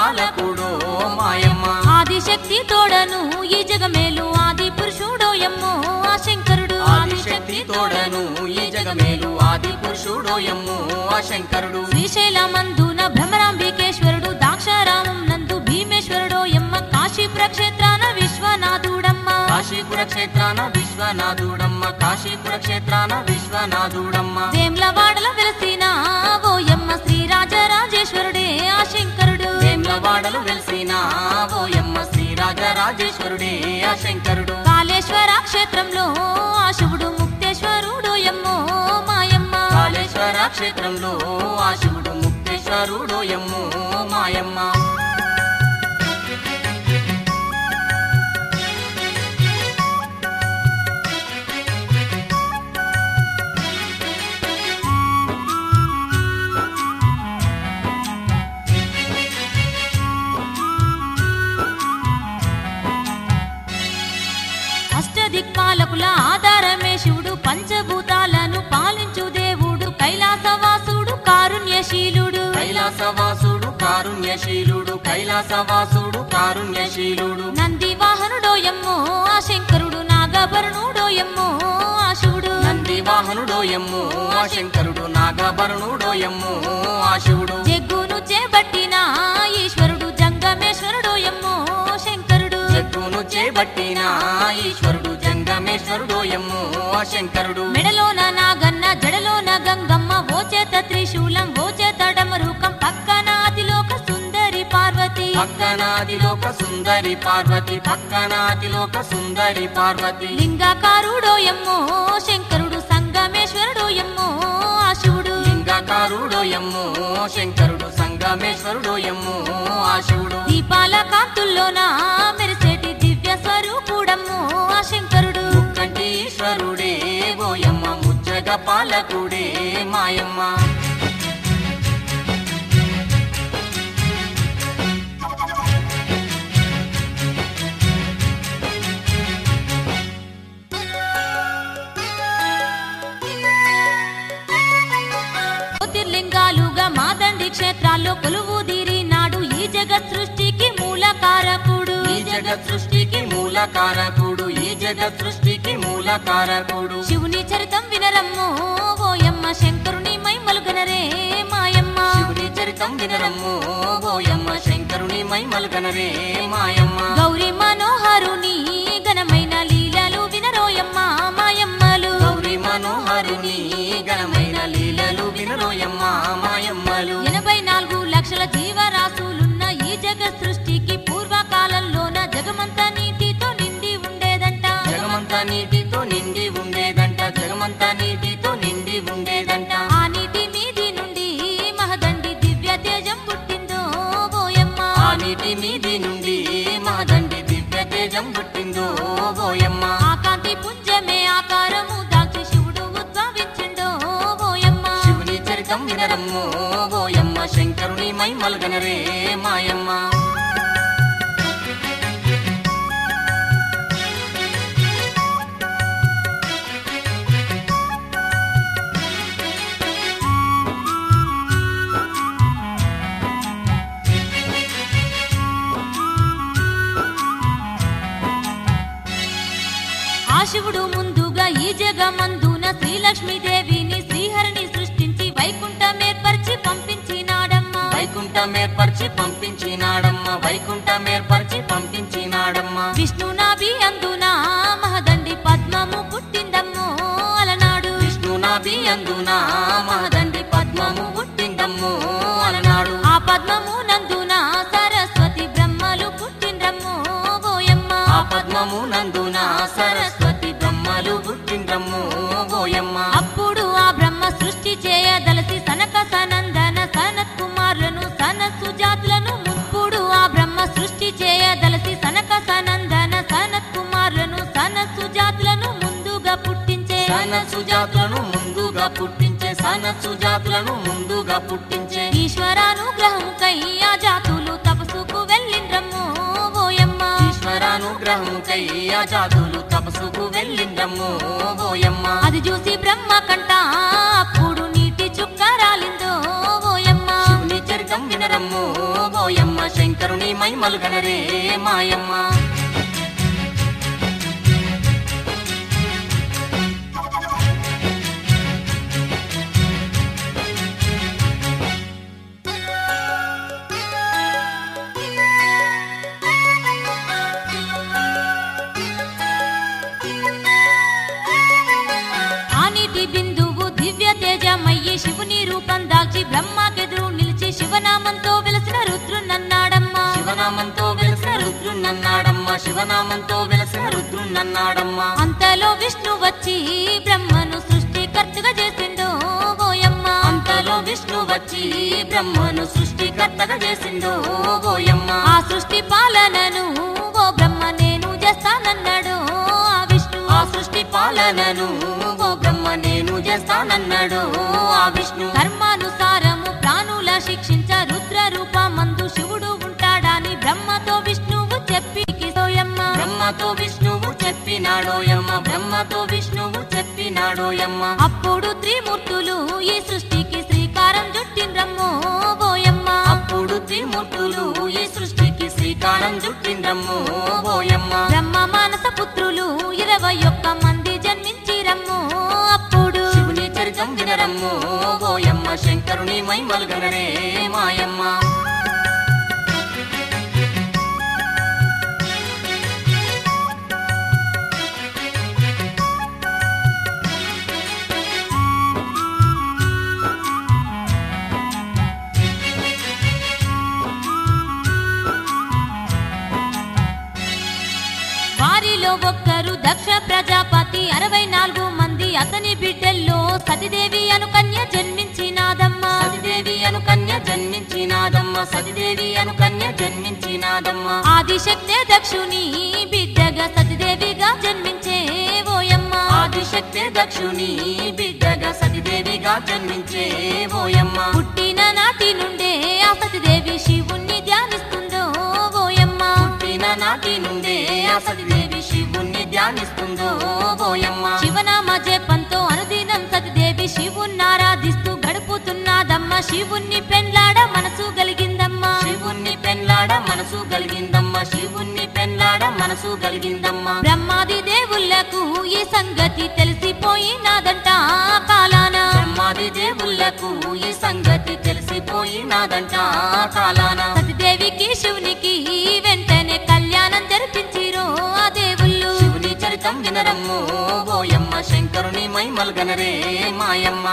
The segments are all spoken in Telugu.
పాలకుడో మాయమ్మ ఆదిశక్తి తోడను ఈ జగమేలు ఆది పురుషుడోయమ్మో ఆ శంకరుడు ఆదిశక్తి తోడను ఈ జగమేలు ఆది పురుషుడోయమ్ము ఆ శంకరుడు శ్రీశైలమందున భ్రమరాంబికేశ్వరుడు దాక్షారామం నందు భీమేశ్వరుడోయమ్మ కాశీపుర క్షేత్రాన విశ్వనాథుడమ్మ కాశీపుర క్షేత్రాన విశ్వనాథుడమ్మ కాశీపుర క్షేత్రాన విశ్వనాథుడమ్మ వేమ్లవాడల వెలసిన ఓయమ్మ శ్రీరాజరాజేశ్వరుడే ఆ శంకరుడు వేమ్లవాడలు వెలిసిన ఓయమ్మ శ్రీరాజరాజేశ్వరుడే ఆ శంకరుడు కాళేశ్వర క్షేత్రంలో ఆ శివుడు ముక్తేశ్వరుడోయమ్మో మాయమ్మ కాళేశ్వర క్షేత్రంలో ఆ శివుడు ముక్తేశ్వరుడోయమ్ము మాయమ్మ అష్టదిక్పాలకుల ఆధారమే శివుడు పంచభూతాలను పాలించు దేవుడు కైలాసవాసుడు కారుణ్యశీలుడు కైలాసవాసుడు కారుణ్యశీలుడు కైలాసవాసుడు కారుణ్యశీలుడు నంది వాహనుడోయమ్మో ఆ శంకరుడు నాగభరణుడోయమ్మో ఆ శివుడు నంది వాహనుడోయమ్ము ఆ శంకరుడు నాగభరణుడోయమ్ము ఆ శివుడు జగ్గును చేపట్టిన ఈశ్వరుడు జంగమేశ్వరుడోయమ్మో శంకరుడు జగ్గును చేపట్టిన ఈశ్వరుడు జంగమేశ్వరుడోయమ్ము ఆ శంకరుడు మెడలోన నాగన్న జడలోన గంగమ్మ ఓ చేత త్రిశూలం ఓ చేత డమరుకం పక్కన అతిలోక సుందరి పార్వతి పక్కనాదిలోక సుందరి పార్వతి పక్కనాదిలోక సుందరి పార్వతి లింగాకారుడోయమ్మో శంకరుడు సంగమేశ్వరుడోయమ్మో ఆ శివుడు లింగాకారుడోయమ్ము శంకరుడు సంగమేశ్వరుడోయమ్ము ఆ శివుడు దీపాల కాంతుల్లోన మెరిసేటి దివ్య స్వరూపుడమ్మో ఆ శంకరుడు ముక్కంటి ఈశ్వరుడే ఓయమ్మ ముజ్జగ పాలకుడే మాయమ్మ జ్యోతిర్లింగాలుగా మాదండి క్షేత్రాల్లో కొలువు నాడు ఈ జగత్ సృష్టికి మూలకారకుడు ఈ జగత్ సృష్టికి మూలకారకుడు ఈ జగత్ సృష్టికి మూలకారకుడు శివుని చరితం వినరమ్మో ఓయమ్మ శంకరుని మైమలుగనరే మాయమ్మ శివుని చరితం వినరమ్ము ఓయమ్మ శంకరుని మైమల్గనరే మాయమ్మ గౌరీ మనోహరుని ఘనమైన లీలలు వినరోయమ్మ మాయమ్మలు గౌరీ మనోహరుని ఘనమైన లీలలు వినరోయమ్మ మాయమ్మలు ఎనభై నాలుగు లక్షల జీవరాశులున్న ఈ జగత్ సృష్టికి పూర్వకాలంలోన జగమంతా నీటితో నిండి ఉండేదంట జగమంతా నీటితో నిండి ఉండేదంట జగమంతా నీటితో నిండి ఉండేదంట ఆ నీటి మీది నుండి మహదండి దివ్య తేజం పుట్టిందో ఓయమ్మ ఆ నీటి మీది నుండి మాదండి దివ్య తేజం పుట్టిందో ఓయమ్మ ఆ కాంతి పుంజమే ఆకారము దాల్చి శివుడు ఉద్భవించిండో ఓయమ్మ శివుని చరితం వినరమ్ము ఓయమ్మ శంకరుని మైమల్గనరే మాయమ్మ ఆ శివుడు ముందుగా ఈ జగమందున శ్రీలక్ష్మీదేవిని శ్రీహరిని సృష్టించి వైకుంఠం ఏర్పరిచి పంపించినాడమ్మ వైకుంఠం ఏర్పరిచి పంపించినాడమ్మ వైకుంఠం ఏర్పరిచి పంపించినాడమ్మ విష్ణునాభి అందున మహదండి పద్మము పుట్టిందమ్మో అలనాడు విష్ణునాభి అందున మహదండి పద్మము పుట్టిందమ్ము అలనాడు ఆ పద్మము నందున సరస్వతి బ్రహ్మలు పుట్టిండ్రమ్మో ఓయమ్మ ఆ పద్మము నందున సరస్వతి బ్రహ్మలు పుట్టిండ్రమ్ము ఓయమ్మ అప్పుడు ఆ బ్రహ్మ సృష్టి చేయదలసి సనక సనందన సనత్ కుమారులను సనస్సు జాతులను ముప్పుడు ఆ బ్రహ్మ సృష్టి చేయదలసి సనక సనందన సనత్ కుమారులను సనస్సు జాతులను ముందుగా పుట్టించే సన సుజాతులను ముందుగా పుట్టించే సన సుజాతులను ముందుగా పుట్టించే ఈశ్వరానుగ్రహముకై ఆ జాతులు తపసుకు వెళ్ళిండ్రమ్మో ఓయమ్మ ఈశ్వరానుగ్రహముకై ఆ జాతులు తపసుకు వెళ్ళిండ్రమ్ము ఓయమ్మ అది చూసి బ్రహ్మ కంట అప్పుడు నీటి చుక్క రాలిందో ఓయమ్మ శివుని చరితం వినరమ్ము ఓయమ్మ శంకరుని శంకరుని మైమలు గనరే మాయమ్మ ఆ నీటి బిందువు దివ్య తేజమయ్యి శివుని రూపం దాల్చి బ్రహ్మకెదురు నిలిచి శివనామంతో వెలసిన రుద్రునన్నాడమ్మా శివనామంతో వెలసిన రుద్రున్నన్నాడమ్మ శివనామంతో వెలసిన రుద్రున్నన్నాడమ్మ అంతలో విష్ణు వచ్చి బ్రహ్మను సృష్టికర్తగా చేసిండు ఓయమ్మ అంతలో విష్ణు వచ్చి బ్రహ్మను సృష్టికర్తగా చేసిండు ఓయమ్మ ఆ సృష్టి పాలనను ఓ బ్రహ్మ నేను చేస్తానన్నాడు ఆ విష్ణు ఆ సృష్టి పాలనను ఓ బ్రహ్మ నేను చేస్తానన్నాడు ఆ విష్ణు కర్మానుసారము ప్రాణుల శిక్షించ రుద్ర రూపమందు శివుడు ఉంటాడని బ్రహ్మతో విష్ణువు చెప్పి సోయమ్మ బ్రహ్మతో విష్ణువు చెప్పినాడోయమ్మ బ్రహ్మతో విష్ణువు చెప్పినాడోయమ్మ అప్పుడు త్రిమూర్తులు ఈ సృష్టికి శ్రీకారం చుట్టిండ్రమ్మో ఓయమ్మ అప్పుడు త్రిమూర్తులు ఈ సృష్టికి శ్రీకారం చుట్టిండ్రమ్ము ఓయమ్మ బ్రహ్మ మానస పుత్రులు ఇరవై ఒక్క మంది జన్మించిరమ్మో అప్పుడు శివుని చరితం వినరమ్ము ఓయమ్మ శంకరుని మైమలు గనరే మాయమ్మ వారిలో ఒక్కరు దక్ష ప్రజాపతి అరవై నాలుగు మంది అతని బిడ్డల్లో సతిదేవి అను కన్య జన్మించినాదమ్మా సతిదేవి అను కన్య జన్మించినాదమ్మ సతిదేవి అను కన్య జన్మించినాదమ్మ ఆదిశక్తే దక్షుని బిడ్డగా సతిదేవిగా జన్మించే ఓయమ్మ ఆదిశక్తి దక్షుని బిడ్డగా సతిదేవిగా జన్మించే ఓయమ్మ పుట్టిన నాటి నుండే ఆ సతిదేవి శివుణ్ణి ధ్యానిస్తుందో ఓయమ్మ పుట్టిన నాటి నుండే ఆ సతిదేవి శివుణ్ణి ధ్యానిస్తుందో ఓయమ్మ శివనామ జపంతో అనుదినం సతిదేవి శివుణ్ణి ఆరాధిస్తూ గడుపుతున్నదమ్మ శివుణ్ణి పెండ్లాడ మనసు కలిగిందమ్మా శివుణ్ణి పెన్లాడ మనసు కలిగిందమ్మ శివుణ్ణి పెన్లాడ మనసు కలిగిందమ్మ బ్రహ్మాది దేవుళ్లకు ఈ సంగతి తెలిసిపోయినాదంట ఆ కాలాన బ్రహ్మాది దేవుళ్లకు ఈ సంగతి తెలిసిపోయినాదంట ఆ కాలాన సతిదేవికి శివునికి వెంటనే కళ్యాణం జరిపించిరో ఆ దేవుళ్ళు శివుని చరితం వినరమ్ము ఓయమ్మ శంకరుని మైమల్ గనరే మాయమ్మ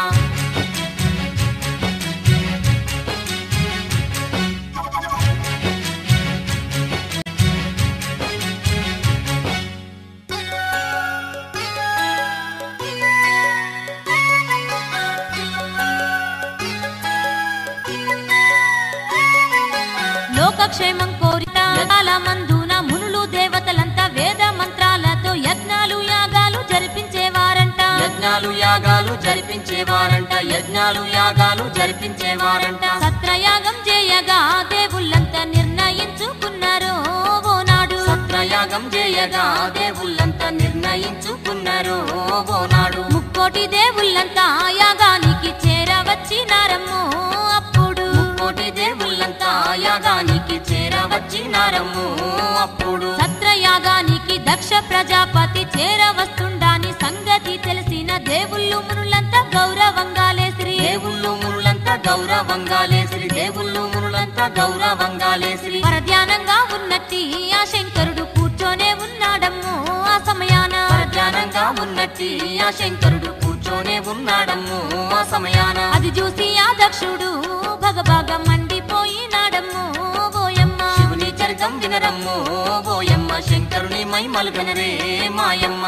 లోకక్షేమం కోరిన మందున మునులు దేవతలంతా వేద మంత్రాలతో యజ్ఞాలు యాగాలు జరిపించేవారంట యజ్ఞాలు యాగాలు జరిపించేవారంట యజ్ఞాలు యాగాలు జరిపించేవారంట సత్రయాగం చేయగా దేవుళ్ళంతా నిర్ణయించుకున్నారు ఓనాడు సత్రయాగం చేయగా దేవుళ్ళంతా నిర్ణయించుకున్నారు ఓనాడు ముక్కోటి దేవుళ్ళంతా యాగానికి చేరవచ్చినారమ్మో అప్పుడు కోటి దేవుళ్ళంతా యాగానికి చేరవచ్చినారమ్ము అప్పుడు సత్రయాగానికి దక్ష ప్రజాపతి చేరవస్తుండాని సంగతి తెలిసిన దేవుళ్ళు మునులంతా గౌరవంగా లేసిరి దేవుళ్ళు మునులంతా గౌరవంగా లేసిరి దేవుళ్ళు మునులంతా గౌరవంగా లేసిరి పరధ్యానంగా ఉన్నట్టి ఆ శంకరుడు కూర్చొనే ఉన్నాడమ్మో ఆ సమయాన పరధ్యానంగా ఉన్నట్టి ఆ శంకరుడు కూర్చొనే ఉన్నాడమ్ము ఆ సమయాన అది చూసి ఆ దక్షుడు భగభగ మండిపోయినాడమ్మో ఓయమ్మ శివుని చరితం వినరమ్ము ఓయమ్మ శంకరుని మైమలు గనరే మాయమ్మ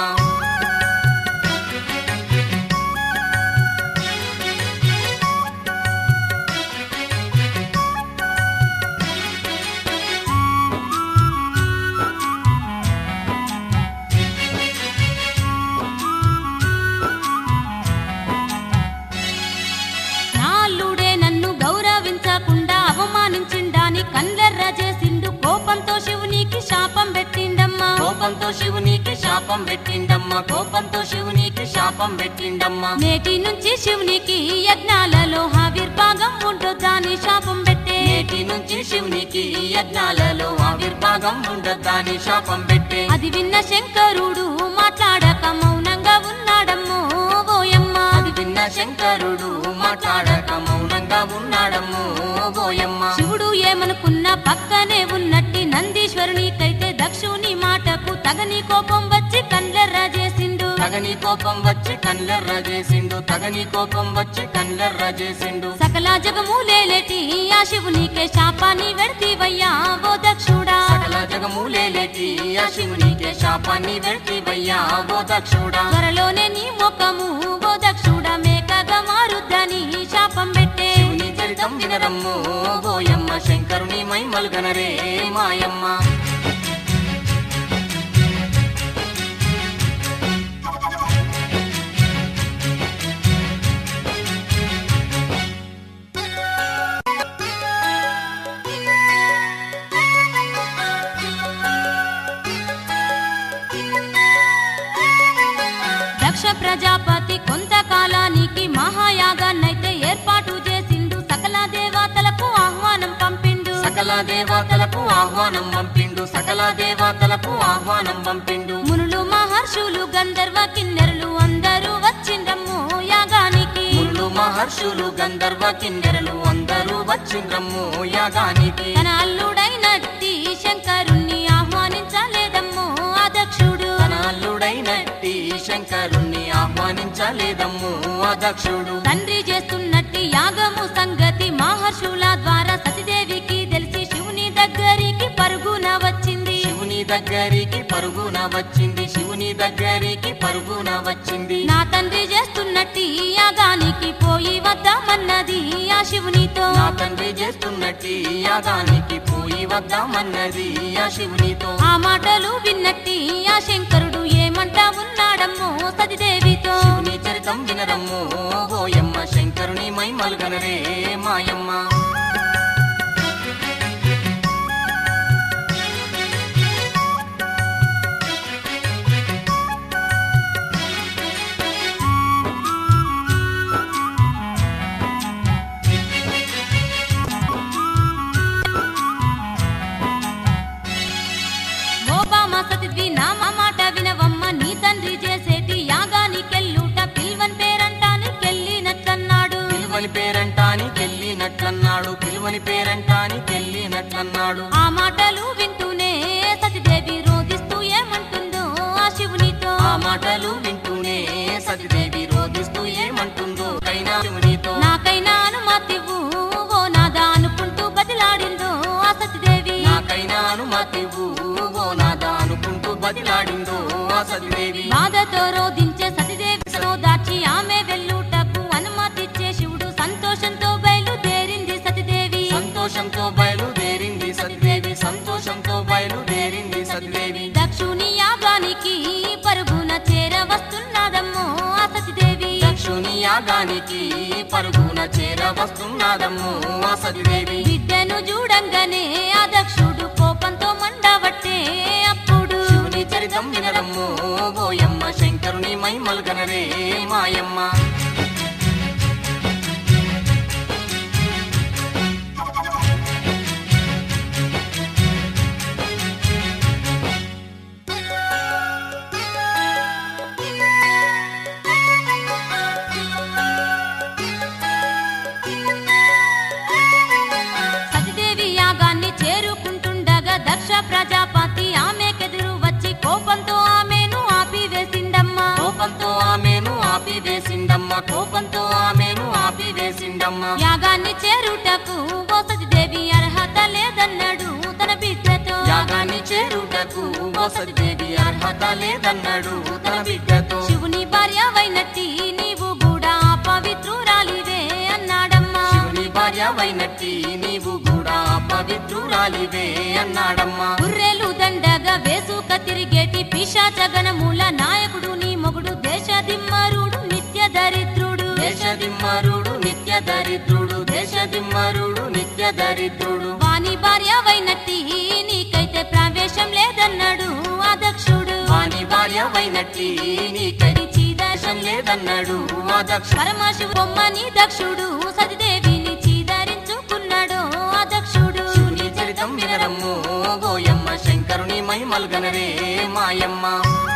నాల్లుడే నన్ను గౌరవించకుండా అవమానించిండాని కండ్లెర్ర చేసిండు కోపంతో శివునికి శాపం పెట్టిండమ్మా కోపంతో శివునికి శాపం పెట్టిండమ్మ కోపంతో శివునికి శాపం పెట్టిండమ్మ నేటి నుంచి శివునికి యజ్ఞాలలో ఆవిర్భాగం ఉంటుందని శాపం పెట్టే నేటి నుంచి శివునికి యజ్ఞాలలో ఆవిర్భాగం ఉండద్దని శాపం పెట్టే అది విన్న శంకరుడు మాట్లాడక మౌనంగా ఉన్నాడమ్మో ఓయమ్మ అది విన్న శంకరుడు మాట్లాడక మౌనంగా ఉన్నాడమ్మో బోయమ్మ శివుడు ఏమనుకున్నా పక్కనే ఉన్నట్టి నందీశ్వరునికైతే దక్షుని మాటకు తగని కోపం వచ్చి కండ్లెర్ర చేసిండు తగని కోపం వచ్చి కళ్ళెర్ర చేసిండు తగని కోపం వచ్చి కళ్ళెర్ర చేసిండు సకల జగములేలేటి ఆ శివునికే శాపాన్ని వెడతీవయ్యా ఓ దక్షుడా సకల జగములేటి ఆ శివునికే శాపాన్ని వెళ్తివయ్యా ఓ దక్షుడా త్వరలోనే నీ ముఖము ఓ దక్షుడా మేకగా మారుద్దని శాపం పెట్టే శివుని చరితం వినరమ్ము బోయమ్మ శంకరుని మైమల్ గనరే మాయమ్మ దక్ష ప్రజాపతి కొంతకాలానికి మహాయాగాన్నైతే ఏర్పాటు చేసిండు సకల దేవతలకు ఆహ్వానం పంపిండు సకల దేవతలకు ఆహ్వానం పంపిండు సకల దేవతలకు ఆహ్వానం పంపిండు మునులు మహర్షులు గంధర్వ కిన్నెరలు అందరూ వచ్చిండ్రమ్ము యాగానికి ముళ్ళు మహర్షులు గంధర్వ కిన్నెరలు అందరూ వచ్చిండ్రమ్ము యాగానికి తన అల్లుడైనట్టి శంకరుణ్ణి ఆహ్వానించలేదమ్ము ఆ దక్షుడు తన అల్లుడైనట్టి శంకరుణ్ణి ఆహ్వానించలేదమ్ము అదక్షుడు తండ్రి చేస్తున్నట్టి యాగము సంగతి మహర్షుల ద్వారా సతిదేవికి తెలిసి శివుని దగ్గరికి పరుగున వచ్చింది శివుని దగ్గరికి పరుగున వచ్చింది శివుని దగ్గరికి పరుగున వచ్చింది నా తండ్రి చేస్తున్నట్టి యాగానికి పోయి వద్దామన్నది ఆ శివునితో నా తండ్రి చేస్తున్నట్టి యాగానికి పోయి వద్దామన్నది ఆ శివునితో ఆ మాటలు విన్నట్టి ఆ శంకరుడు ఏమంటా ఉన్నాడమ్మో సతిదేవితో శివుని చరితం వినరమ్ము ఓయమ్మ శంకరుని మైమల్ గనరే మాయమ్మ ఓబామా సతిద్వి నా మాట వినవమ్మ నీ తండ్రి చేసేటి యాగానికెళ్ళుట పిల్వన్ పేరంటానికెళ్ళినట్లన్నాడు పిలువని పేరంటానికెళ్ళినట్లన్నాడు పిలువని పేరంటానికెళ్ళినట్లన్నాడు ఆ మాటలు వింటూనే సతిదేవి రోధిస్తూ ఏమంటుందో ఆ శివునితో ఆ మాటలు వింటూనే సతిదేవి రోధిస్తూ ఏమంటుందో కైనా శివునితో నాకైనా అనుమతివ్వు ఓ నాదా అనుకుంటూ బతిలాడిందో ఆ సతిదేవి నాకైనా అనుమతివ్వు ఓ నాదా అనుకుంటూ బదిలాడిందో ఆ సతిదేవి బాధతో రోధించే సతిదేవితో దాచి ఆమె వెళ్ళుటకు అనుమతిచ్చే శివుడు సంతోషంతో బయలుదేరింది సతిదేవి సంతోషంతో బయలుదేరింది సతిదేవి సంతోషంతో బయలుదేరింది సతిదేవి దక్షుని యాగానికి పరుగున చేర వస్తున్నదమ్మో ఆ సతిదేవి దక్షుని యాగానికి పరుగున చేర వస్తున్నదమ్ము ఆ సతిదేవి బిడ్డను చూడంగానే ఆ దక్షుడు కోపంతో మండవట్టే అప్పుడు శివుని చరితం వినరమ్ము ఓయమ్మ శంకరుని మైమల్ గనరే మాయమ్మ సతిదేవి యాగాన్ని చేరుకుంటుండగా దక్ష ప్రజాపతి ఆమెకెదురు వచ్చి కోపంతో ఆమెను ఆపివేసిందమ్మా కోపంతో ఆమెను ఆపివేసిందమ్మ కోపంతో ఆమెను ఆపివేసిందమ్మ యాగాన్ని చేరుటకు ఓ సతిదేవి అర్హత లేదన్నాడు తన బిడ్డతో యాగాన్ని చేరుటకు ఓ సతిదేవి అర్హత లేదన్నాడు తన బిడ్డతో శివుని భార్యవైనట్టి నీవు కూడా పవిత్రురాలివే అన్నాడమ్మా శివుని భార్యవైనట్టి నీవు కూడా పవిత్రురాలివే అన్నాడమ్మా గుర్రెలు దండగా వేసుక తిరిగేటి పిశాచగణముల నాయకుడు నీ మొగుడు దేశదిమ్మరుడు నిత్య దరిద్రుడు దేశదిమ్మరుడు నిత్య దరిద్రుడు దేశదిమ్మరుడు నిత్య దరిద్రుడు వాని భార్యవైనట్టి నీకైతే ప్రవేశం లేదన్నాడు ఆ దక్షుడు వాని భార్యవైనట్టి నీకడి చీదాశం లేదన్నాడు ఆ దక్ష పరమశివు బొమ్మని దక్షుడు సతిదేవిని చీదరించుకున్నాడు ఆ దక్షుడు మై మల్గనరే మాయమ్మ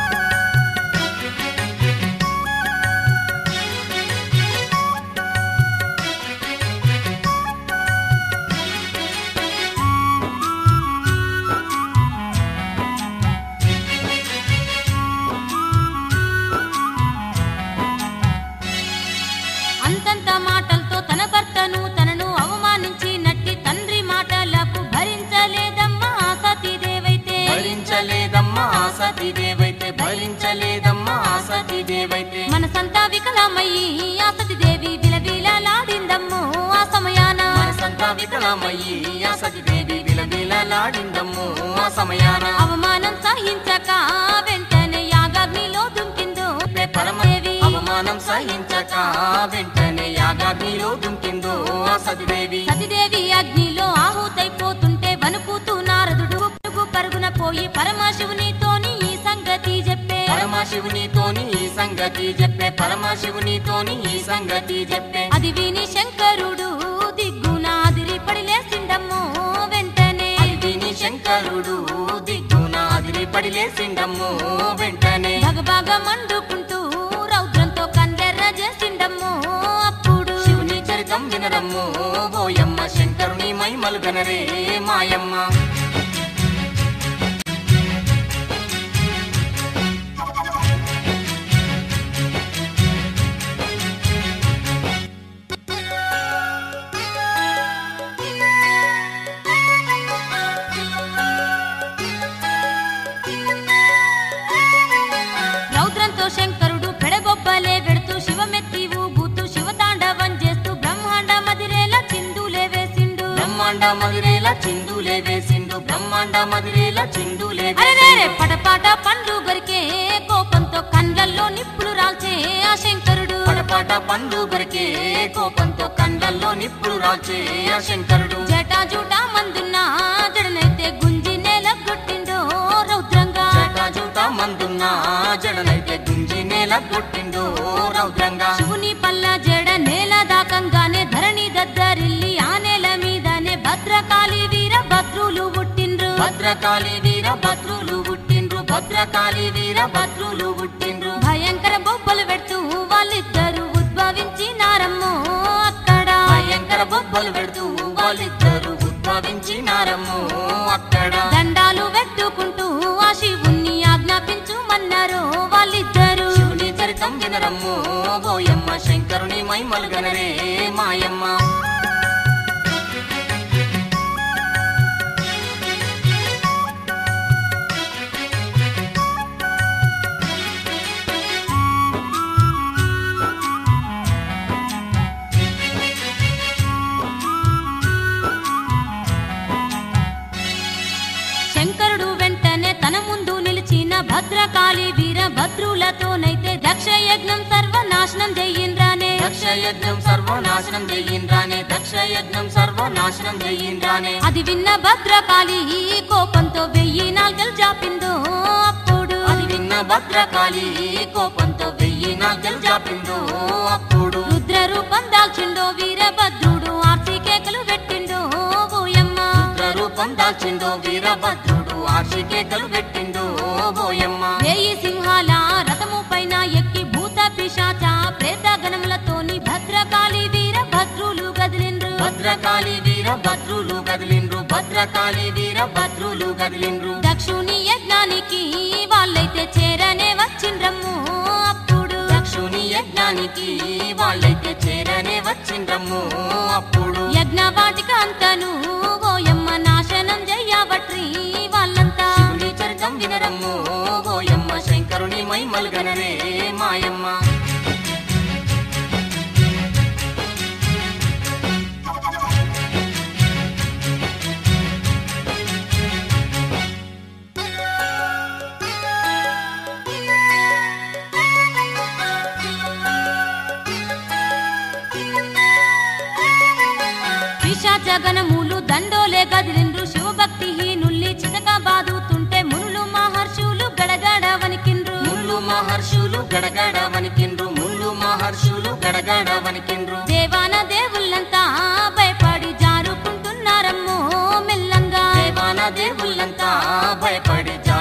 అంతంత మాటలతో తన భర్తను తనను అవమానించి నట్టి తండ్రి మాటలకు భరించలేదమ్మా ఆ సతీదేవైతే భరించలేదమ్మా ఆ సతీదేవైతే భరించలేదమ్మా ఆ సతీదేవైతే మనసంతా వికలమయ్యి ఆ సతీదేవి విలవిలలాడిందమ్మో ఆ సమయాన మనసంతా వికలమయ్యి ఆ సతీదేవి విలవిలలాడిందమ్ము ఆ సమయాన అవమానం సహించక వెంటనే యాగాగ్నిలో దుంకిందో పరమదేవి అవమానం సహించక వెంటనే యాగాగ్నిలో దుంకిందో ఆ సతీదేవి సతీదేవి అగ్నిలో ఆహుతైపోతుంటే వణుకుతూ నారదుడు పరుగు పరుగున పోయి పరమశివునితోని ఈ సంగతి చెప్పే పరమశివునితోని ఈ సంగతి చెప్పే పరమశివునితోని ఈ సంగతి చెప్పే అది విని శంకరుడు దిగ్గున అదిరిపడి లేచిండమ్మో వెంటనే అది విని శంకరుడు దిగ్గున అదిరిపడి లేచిండమ్ము వెంటనే భగభగ మండుకుంటూ రౌద్రంతో కందెర్ర చేసిండమ్మో అప్పుడు శివుని చరితం వినరమ్ము ఓయమ్మ శంకరుని మహిమలు గనరే మాయమ్మ రౌద్రంతో శంకరుడు పెడగొబ్బలే వెడుతూ శివమెత్తి ఊగుతూ శివతాండవం చేస్తూ బ్రహ్మాండ మదిరేల చిందులే వేసిండు బ్రహ్మాండ మదిరేల చిందులే వేసిండు బ్రహ్మాండ మదిరేల చిందులే అరెరే వేసిండు పడపాట పండ్లు గరికే కోపంతో కండ్లల్లో నిప్పులు రాల్చే ఆ శంకరుడు పడపాట పండు గరికే కోపంతో కండ్లల్లో నిప్పులు రాల్చే ఆ శంకరుడు జటా జూటా మందున్న జడనైతే గుంజి నేల కొట్టిండో రౌద్రంగా జటాజూట మందున్న జడనైతే గుంజి నేల కొట్టిండు రౌద్రంగా శివుని పల్ల జడ నేల దాకంగానే ధరణి దద్దరిల్లి ఆ నేల మీదనే భద్రకాళి వీర భద్రులు పుట్టిండ్రు భద్రకాళి వీర భద్రులు పుట్టిండ్రు భద్రకాళి వీర భద్రులు పుట్టిండ్రు భయంకర బొబ్బలు పెడుతూ వాళ్ళిద్దరు ఉద్భవించినారమ్మో అక్కడ భయంకర బొబ్బలు పెడుతూ వాళ్ళిద్దరు ఉద్భవించినారమ్ము అక్కడ దండాలు పెట్టుకుంటూ ఆ శివుణ్ణి ఆజ్ఞాపించుమన్నారు వాళ్ళిద్దరు శివుని చరితం వినరమ్ము ఓయమ్మ శంకరుని మైమలు గనరే మాయమ్మ శంకరుడు వెంటనే తన ముందు నిలిచిన భద్రకాళి వీర భద్రులతోనైతే దక్ష యజ్ఞం సర్వనాశనం చెయ్యిండ్రానే దక్ష యజ్ఞం సర్వనాశనం చెయ్యిండ్రానే దక్ష యజ్ఞం సర్వనాశనం చెయ్యిండ్రానే అది విన్న భద్రకాళి కోపంతో వెయ్యి నాలుగలు జాపిందో అప్పుడు అది విన్న భద్రకాళి కోపంతో వెయ్యి నాగలు జాపిందో అప్పుడు రుద్ర రూపం దాల్చిండో వీరభద్రుడు ఆర్తి కేకలు పెట్టిండో ఓయమ్మ రుద్ర రూపం దాల్చిందో వీరభద్రుడు ఆర్షికేకలు పెట్టిందో ఓయమ్మ వేయి సింహాల రథము పైన ఎక్కి భూత పిశాచ ప్రేత గణములతోని భద్రకాళి వీర భద్రులు గదిలిండ్రు భద్రకాళి వీర భద్రులు కదిలిండ్రు భద్రకాళి వీర భద్రులు కదిలిండ్రు దక్షుని యజ్ఞానికి వాళ్ళైతే చేరనే వచ్చిండ్రమ్ము అప్పుడు దక్షుని యజ్ఞానికి వాళ్ళైతే చేరనే వచ్చిండ్రమ్ము అప్పుడు యజ్ఞ వాటిక అంతను ఓయమ్మ నాశనం చెయ్యవట్రి వాళ్ళంతా శివుని చరితం వినరమ్ము ఓయమ్మ శంకరుని మైమల్ గనరే మాయమ్మ పిశాచ గణములు దండోలే గదిలిండ్రు శివభక్తిహీనుల్ని చితక బాదుతుంటే మునులు మహర్షులు గడగడ వణికిండ్రు ముళ్ళు మహర్షులు గడగడ వణికిండ్రు ముళ్ళు మహర్షులు గడగడ వణికిండ్రు దేవాన దేవుళ్ళంతా భయపడి జారుకుంటున్నారమ్మో మెల్లంగా దేవాన దేవుళ్ళంతా భయపడి జారుకుంటున్నారమ్ము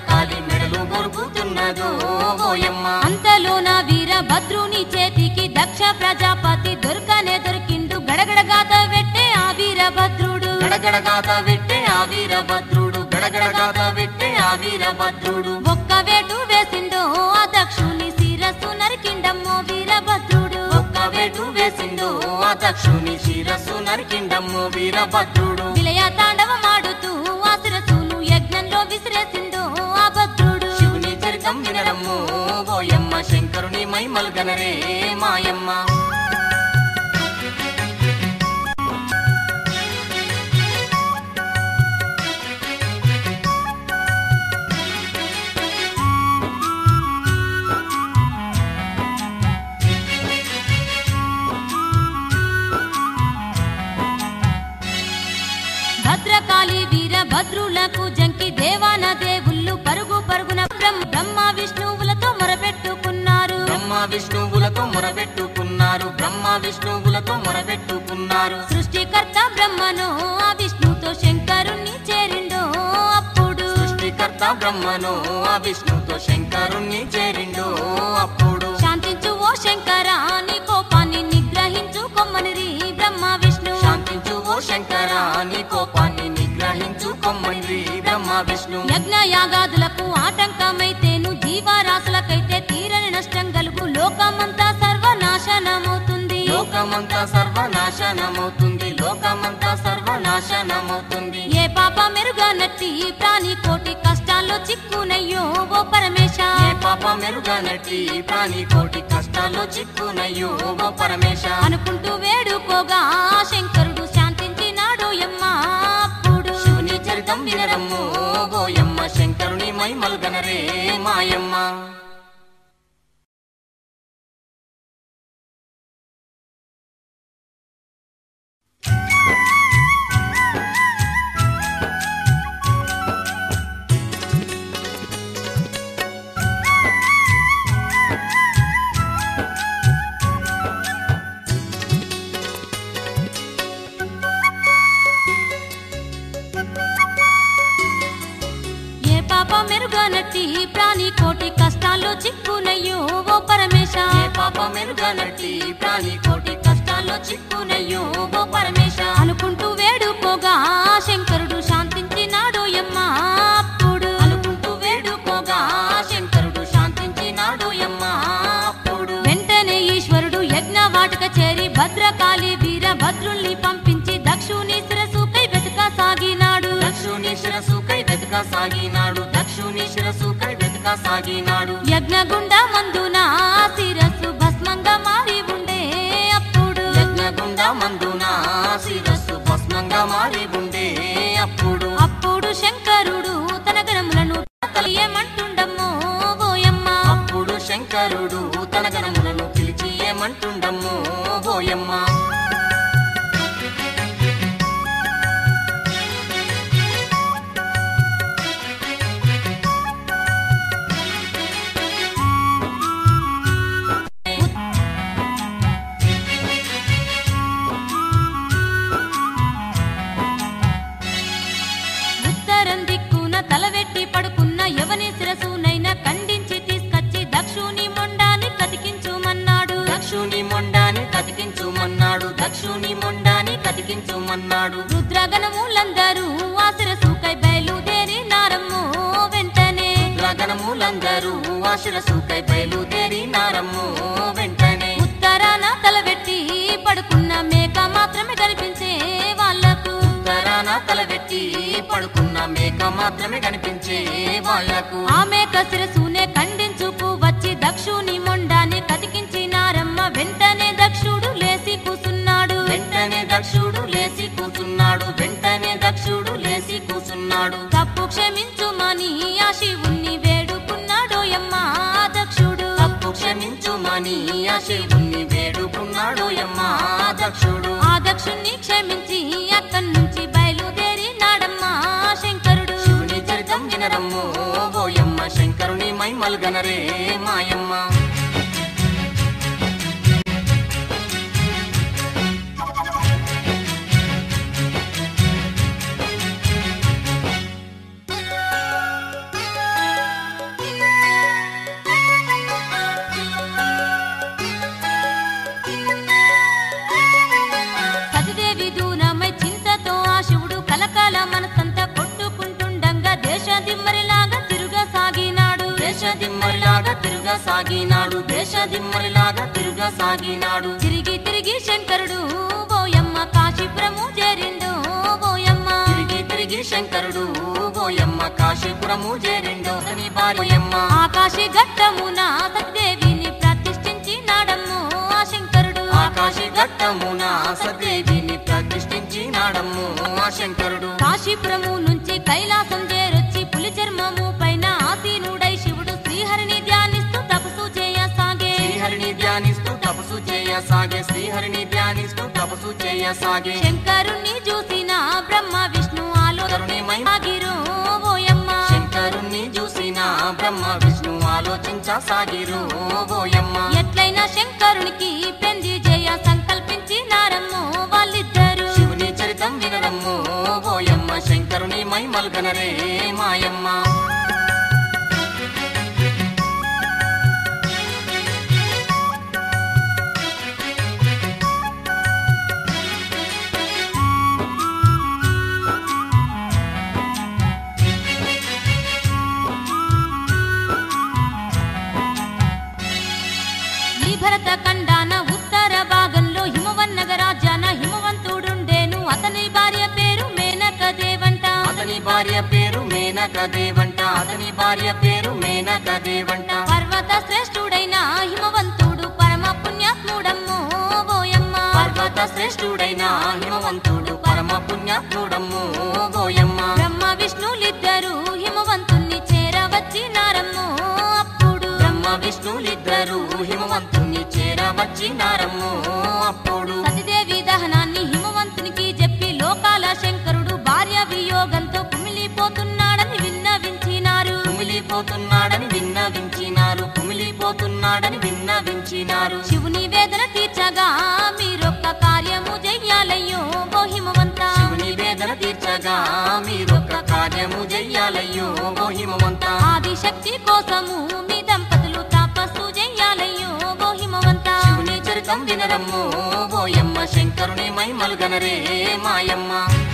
భద్రకాళి మెడలు గొరుకుతున్నదో ఓయమ్మ అంతలోన వీరభద్రుని చేతికి దక్ష ప్రజాపతి దొరకనే దొరికిండు గడగడగాత పెట్టే ఆ వీరభద్రుడు గడగడగాత పెట్టే ఆ వీరభద్రుడు గడగడగాత పెట్టే ఆ వీరభద్రుడు ఒక్క వేటు వేసిండో ఆ దక్షుని శిరస్సు నరికిండమ్మో వీరభద్రుడు ఒక్క వేటు వేసిందో ఆ దక్షుని శిరస్సు నరికిండమ్ము వీరభద్రుడు విలయ తాండవమాడుతూ ఆ శిరస్సును యజ్ఞంలో విసిరేసిండో ఆ భద్రుడు శివుని చరితం వినడమ్ము ఓయమ్మ శంకరుని మైమల్ గనరే మాయమ్మ భద్రకాళి వీరభద్రులకు జంకి దేవాన దేవుళ్ళు పరుగు పరుగున బ్రహ్మ బ్రహ్మ విష్ణువులతో మొరపెట్టుకున్నారు బ్రహ్మ విష్ణువులతో మొరబెట్టుకున్నారు బ్రహ్మ విష్ణువులతో మొరబెట్టుకున్నారు సృష్టికర్త బ్రహ్మను ఆ విష్ణుతో శంకరుణ్ణి చేరిండో అప్పుడు సృష్టికర్త బ్రహ్మను ఆ విష్ణుతో శంకరుణ్ణి చేరిండు అప్పుడు శాంతించు ఓ శంకర నీ కోపాన్ని నిగ్రహించు కొమ్మనిరి బ్రహ్మ విష్ణు శాంతించు ఓ శంకర నీ కోపాన్ని నిగ్రహించు కొమ్మండ్రి బ్రహ్మ విష్ణు యజ్ఞ యాగాదులకు ఆటంకమైతేను జీవరాశులకైతే తీరని నష్టం కలుగు లోకమంతా సర్వనాశనమవుతుంది లోకమంతా సర్వనాశనమవుతుంది లోకమంతా సర్వనాశనమవుతుంది ఏ పాప మెరుగనట్టి ప్రాణి కోటి కష్టాల్లో చిక్కునయ్యో ఓ పరమేశ ఏ పాప మెరుగనట్టి ప్రాణి కోటి కష్టాల్లో చిక్కునయ్యో ఓ పరమేశ అనుకుంటూ వేడుకోగా ఆ శంకరుడు శాంతించినాడు ఎమ్మ అప్పుడు శివుని చరితం వినరమ్ము ఓయమ్మ శంకరుని మైమల్ గనరే మాయమ్మ ఏ పాప మెరుగనట్టి ప్రాణి కోటి కష్టాల్లో చిక్కునయ్యో ఓ పరమేశ ఏ పాప మెరుగనట్టి ప్రాణి కోటి కష్టాల్లో చిక్కునయ్యో ఓ పరమేశ అనుకుంటూ వేడుకోగా ఆ శంకరుడు శాంతించినాడు ఎమ్మ అప్పుడు అనుకుంటూ వేడుకోగా శంకరుడు శాంతించినాడు యమ్మ అప్పుడు వెంటనే ఈశ్వరుడు యజ్ఞ వాటిక చేరి భద్రకాళి వీరభద్రుల్ని పంపించి దక్షుని శిరసుకై వెతుక సాగినాడు దక్షుని శిరసుకై వెతక సాగినాడు దక్షుని శిరసుకై వెతక సాగినాడు యజ్ఞగుండ మందున ఆ శిరస్సు భస్మంగా మారి ఉండే అప్పుడు యజ్ఞగుండ మందున శిరస్సు భస్మంగా మారి ఉండే అప్పుడు అప్పుడు శంకరుడు తన గణములను ఏమంటుండమ్మో ఓయమ్మ అప్పుడు శంకరుడు తన గణములను పిలిచి ఏమంటుండమ్ము ఓయమ్మ ఉత్తరం దిక్కున తలవెట్టి పడుకున్న ఎవని శిరసునైనా ఖండించి తీసుకొచ్చి దక్షుని మొండాన్ని కతికించుమన్నాడు దక్షుని మొండాని కతికించుమన్నాడు దక్షుని మొండాని కతికించుమన్నాడు రుద్రగణములందరూ ఆ శిరసుకై బయలుదేరి నారమ్ము వెంటనే గగనములందరూ ఆ శిరసుకై బయలుదేరినారమ్ము వెంటనే ఉత్తరాన తలవెట్టి పడుకున్న మేక మాత్రమే కనిపించే వాళ్లకు ఉత్తరాన తలబెట్టి పడుకున్న మేక మాత్రమే కనిపించే వాళ్లకు ఆ మేక శిరసునే ఖండించుకు వచ్చి దక్షుని మొండాన్ని కతికించినారమ్మ వెంటనే దక్షుడు లేసి కూసున్నాడు వెంటనే దక్షుడు లేచి కూర్చున్నాడు వెంటనే దక్షుడు లేచి కూర్చున్నాడు తప్పు క్షమించుమని ఆ శివుణ్ణి వేడుకున్నాడు యమ్మ దక్షుడు తప్పు క్షమించుమని ఆ శివుణ్ణి వేడుకున్నాడు యమ్మ దక్షుడు ఆ దక్షుణ్ణి క్షమించి అక్కడి నుంచి బయలుదేరి నాడమ్మ శంకరుడు శివుని చరితం వినరమ్ము ఓయమ్మ శంకరుని మైమల్ గనరే మాయమ్మ దిమ్మరిలాగా తిరుగసాగినాడు దేశ దిమ్మరిలాగా తిరుగసాగినాడు తిరిగి తిరిగి శంకరుడు ఓయమ్మ కాశీపురము చేరిండు ఓయమ్మ తిరిగి తిరిగి శంకరుడు ఓయమ్మ కాశీపురము చేరిండు అని భార్యమ్మ ఆకాశి ఘట్టమున సత్యదేవిని ప్రతిష్ఠించినాడమ్ము ఆ శంకరుడు ఆకాశి ఘట్టమున సదేవిని ప్రతిష్ఠించినాడమ్ము ఆ శంకరుడు కాశీపురము నుంచి కైలాసం చేరొచ్చి పులి చర్మము పైన ఆసీనుడై శివుడు శ్రీహరిని ధ్యానిస్తూ తపస్సు చేయసాగే శ్రీహరిని ధ్యానిస్తూ తపస్సు చేయసాగే శ్రీహరిని ధ్యానిస్తూ తపస్సు చేయసాగే శంకరుణ్ణి చూసిన బ్రహ్మ విష్ణు కరుణి మై ఆలోచన ఓయమ్మ శంకరుణ్ణి చూసిన బ్రహ్మ విష్ణు ఆలోచించసాగిరు ఓయమ్మ ఎట్లయినా శంకరునికి పెండి జయ సంకల్పించినారమ్ము వాళ్ళిద్దరు శివుని చరితం వినరమ్ము ఓయమ్మ శంకరుని మై మల్గనరే మాయమ్మ ఈ భరత ఖండాన ఉత్తర భాగంలో హిమవన్నగ రాజ్యాన హిమవంతుడుండేను అతని భార్య పేరు మేనక దేవంట అతని భార్య పేరు మేనక దేవంట అతని భార్య పేరు మేనక దేవంట పర్వత శ్రేష్ఠుడైన హిమవంతుడు పరమ పుణ్యాత్ముడమ్ము ఓయమ్మ పర్వత శ్రేష్ఠుడైన హిమవంతుడు పరమ పుణ్యాత్ముడమ్ము ఓయమ్మ బ్రహ్మ విష్ణులిద్దరు హిమవంతుణ్ణి చేరవచ్చినారమ్ము అప్పుడు బ్రహ్మ విష్ణులిద్దరూ హిమవంతుని చేరవచ్చినారమ్ము అప్పుడు సతిదేవి దహనాన్ని హిమవంతునికి చెప్పి లోకాల శంకరుడు భార్య వియోగంతో కుమిలిపోతున్నాడని విన్నవించినారు కుమిలిపోతున్నాడని విన్నవించినారు కుమిలిపోతున్నాడని విన్నవించినారు శివుని వేదన తీర్చగా మీరొక్క కార్యము చెయ్యాలయ్యో ఓ హిమవంత శివుని వేదన తీర్చగా మీరొక్క కార్యము చెయ్యాలయ్యో ఓ హిమవంత ఆదిశక్తి కోసము మీ దంపతులు తపస్సు చెయ్యాలయ్యో ఓ హిమవంత శివుని చరితం వినరమ్ము ఓయమ్మ శంకరుని మై మల్గనరే మాయమ్మ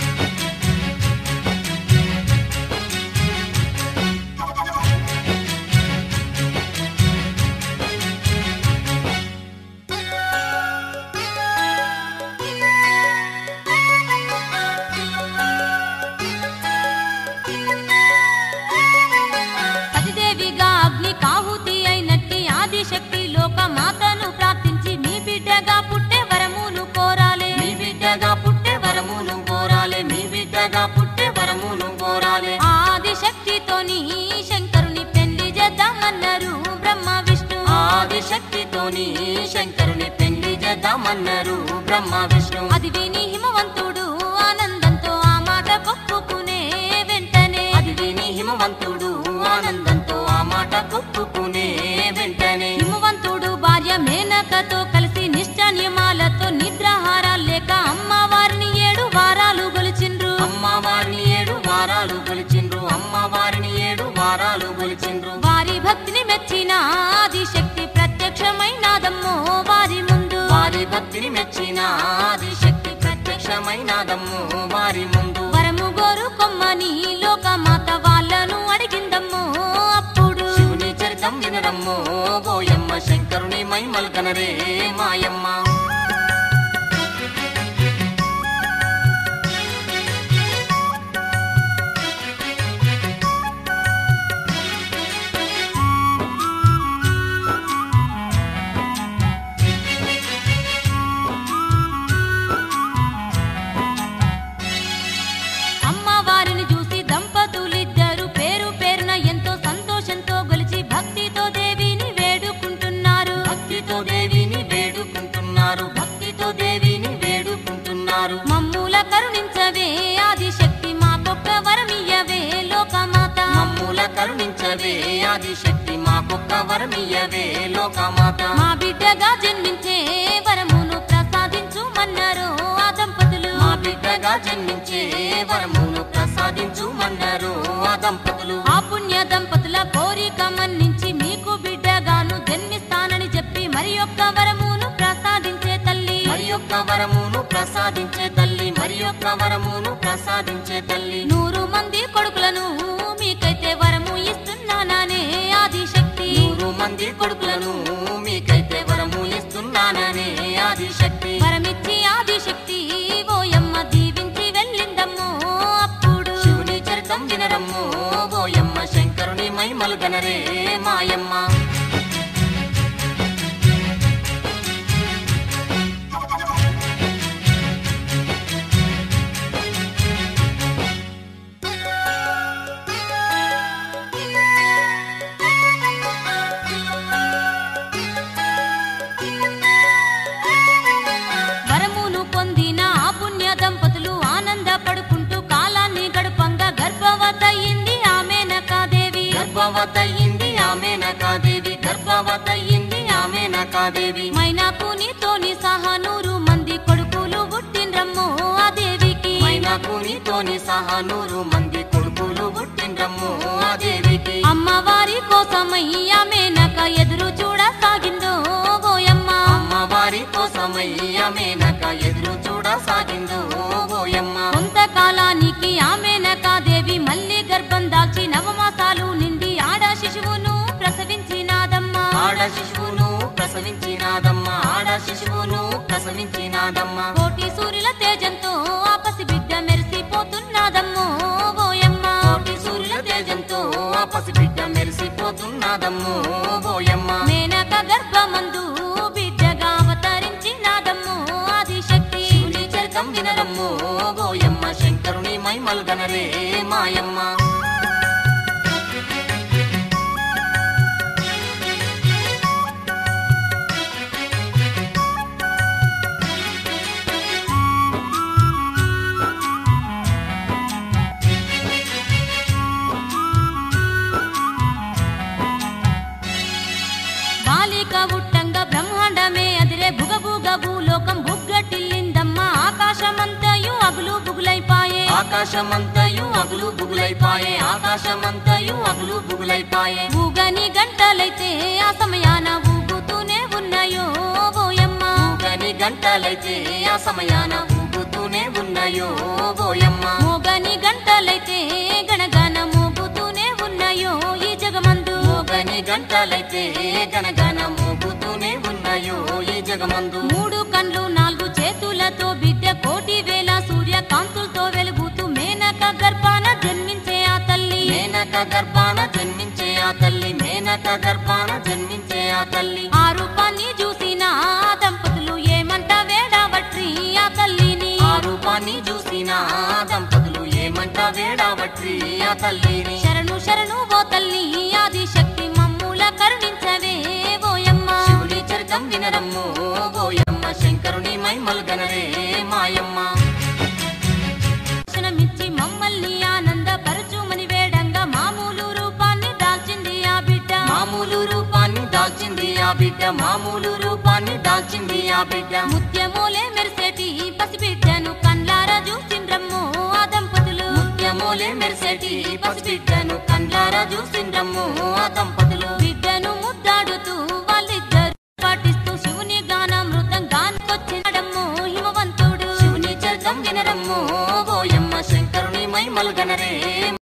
సతిదేవిగా అగ్ని కాహుతి అయినట్టి ఆదిశక్తి లోక మాతను ప్రార్థించి మీ బిడ్డగా పుట్టే వరమును కోరాలే మీ బిడ్డగా పుట్టే వరమును కోరాలే మీ బిడ్డగా పుట్టే వరమును కోరాలే ఆదిశక్తితోని శంకరుని పెళ్లి చేద్దామన్నారు బ్రహ్మ విష్ణు ఆదిశక్తితోని శంకరుని పెళ్లి చేద్దామన్నారు బ్రహ్మ విష్ణు అది విని హిమవంతుడు ఆనందంతో ఆ మాట కొప్పుకునే వెంటనే అది విని హిమవంతుడు ఆనందంతో ఆ మాట కొప్పుకునే వెంటనే హిమవంతుడు భార్య మేనకతో కలిసి నిష్ట నియమాలతో నిద్రాహారాలు లేక అమ్మవారిని ఏడు వారాలు గొలిచిండ్రు అమ్మవారిని ఏడు వారాలు గొలిచిండ్రు అమ్మవారిని ఏడు వారాలు గొలిచిండ్రు వారి భక్తిని మెచ్చిన ఆదిశక్తి ప్రత్యక్షమైనాదమ్మో వారి ముందు వారి భక్తిని మెచ్చిన ఆదిశక్తి ప్రత్యక్షమైనాదమ్ము వారి ముందు వరము గోరు కొమ్మని లోకమాత వాళ్ళను అడిగిందమ్మో అప్పుడు శివుని చరితం వినరమ్ము ఓయమ్మ శంకరుని మై మల్కనరే మాయమ్మ అమ్మవారిని చూసి దంపతులిద్దరు పేరు పేరున ఎంతో సంతోషంతో గొలిచి భక్తితో దేవిని వేడుకుంటున్నారు భక్తితో దేవిని వేడుకుంటున్నారు భక్తితో దేవిని వేడుకుంటున్నారు మమ్ముల కరుణించవే ఆదిశక్తి మాకొక్క వరమియ్యవే లోకమాత మమ్ముల కరుణించవే ఆదిశక్తి మాకొక్క వరమియ్యవే లోకమాత మా బిడ్డగా జన్మించే వరమును ప్రసాదించుమన్నారు ఆ దంపతులు మా బిడ్డగా జన్మించే వరమును ప్రసాదించుమన్నారు ఆ దంపతులు ఆ పుణ్య దంపతుల కోరిక మన్నించి మీకు బిడ్డగాను జన్మిస్తానని చెప్పి మరి ఒక్క వరమును ప్రసాదించే తల్లి మరి యొక్క వరమును ప్రసాదించే తల్లి మరి యొక్క వరమును ప్రసాదించే తల్లి నూరు మంది కొడుకులను మీకైతే వరము ఇస్తున్నాననే ఆదిశక్తి మంది కొడుకులను మీకైతే వరము ఇస్తున్నాననే ఆదిశక్తి వరమిచ్చి ఆదిశక్తి ఓయమ్మ దీవించి వెళ్ళిందమ్మో అప్పుడు శివుని చరితం వినరమ్ము ఓయమ్మ శంకరుని మైమలు గనరే మాయమ్మ వరమును పొందిన ఆ పుణ్య దంపతులు ఆనందపడుకుంటూ కాలాన్ని గడపంగా గర్భవతయింది ఆమె నకాదేవి గర్భవతయింది ఆమె నకాదేవి గర్భవతయింది ఆమె నకాదేవి మైనాకు నీతోని సహా నూరు మంది కొడుకులు పుట్టిండ్రమ్మో ఆ దేవికి మైనాకు నీతోని సహా నూరు మంది కొడుకులు పుట్టిండ్రమ్ము ఆ దేవికి అమ్మవారి కోసమై ఆమె నక ఎదురు చూడసాగిందో ఓయమ్మ అమ్మవారి కోసమై ఆమె నక ఎదురు చూడసాగిందో ఓయమ్మ కొంతకాలానికి ఆమె నకాదేవి మళ్ళీ గర్భం దాల్చి నవమాసాలు నిండి ఆడ శిశువును ప్రసవించినాదమ్మా ఆడ శిశువును ప్రసవించినాదమ్మ ఆడ శిశువును ప్రసవించినాదమ్మ కోటి సూర్యుల తేజంతో ఆ పసిబిడ్డ మెరిసిపోతున్నదమ్మో ఓయమ్మ కోటి సూర్యుల తేజంతో ఆ పసిబిడ్డ మెరిసిపోతున్నదమ్ము ఓయమ్మ మేనక గర్భమందు బిడ్డగా అవతరించినాదమ్మో ఆదిశక్తి శివుని చరితం వినరమ్ము ఓయమ్మ శంకరుని మైమల్ గనరే మాయమ్మ బాలిక ఉట్టంగా బ్రహ్మాండమే అదిరే భుగభుగ భూలోకం బుగ్గటిల్లిందమ్మ ఆకాశమంతయు అగులు బుగులైపాయే ఆకాశమంతయు అగులు బుగులైపాయే ఆకాశమంతయు అగులు బుగులైపాయే ఊగని గంటలైతే ఆ సమయాన ఊగుతూనే ఉన్నాయో ఓయమ్మ ఊగని గంటలైతే ఆ సమయాన ఊగుతూనే ఉన్నాయో ఓయమ్మ మోగని గంటలైతే గణగణ మోగుతూనే ఉన్నాయో ఈ జగమందు ఊగని గంటలైతే గనగన మోగుతూనే ఉన్నాయో ఈ జగమందు మూడు కండ్లు నాలుగు చేతులతో బిడ్డ కోటి వేల సూర్య కాంతులతో వెలుగుతూ మేనక గర్భాన జన్మించే ఆ తల్లి మేనక గర్భాన జన్మించే ఆ తల్లి మేనక గర్భాన జన్మించే ఆ తల్లి ఆ రూపాన్ని చూసిన ఆ దంపతులు ఏమంట వేడవట్రి ఆ తల్లిని ఆ రూపాన్ని చూసిన ఆ దంపతులు ఏమంట వేడావట్రి ఆ తల్లిని శరణు శరణు ఓ తల్లి ఆది శక్తి మమ్ముల కరుణించవే ఓయమ్మ శివుని చరితం వినరమ్ము ఓయమ్మ శంకరుని మైమల్ గనరే మాయమ్మ దర్శనమిచ్చి మమ్మల్ని ఆనందపరచుమని వేడంగా మామూలు రూపాన్ని దాల్చింది ఆ బిడ్డ మామూలు రూపాన్ని దాల్చింది ఆ బిడ్డ మామూలు రూపాన్ని దాల్చింది ఆ బిడ్డ ముత్యమూలే మెరిసేటి పసిబిడ్డను కండ్లారా చూసిండ్రమ్ము ఆ దంపతులు ముత్యమూలే మెరిసేటి పసిబిడ్డను కండ్లారా చూసిండ్రమ్ము ఆ దంపతులు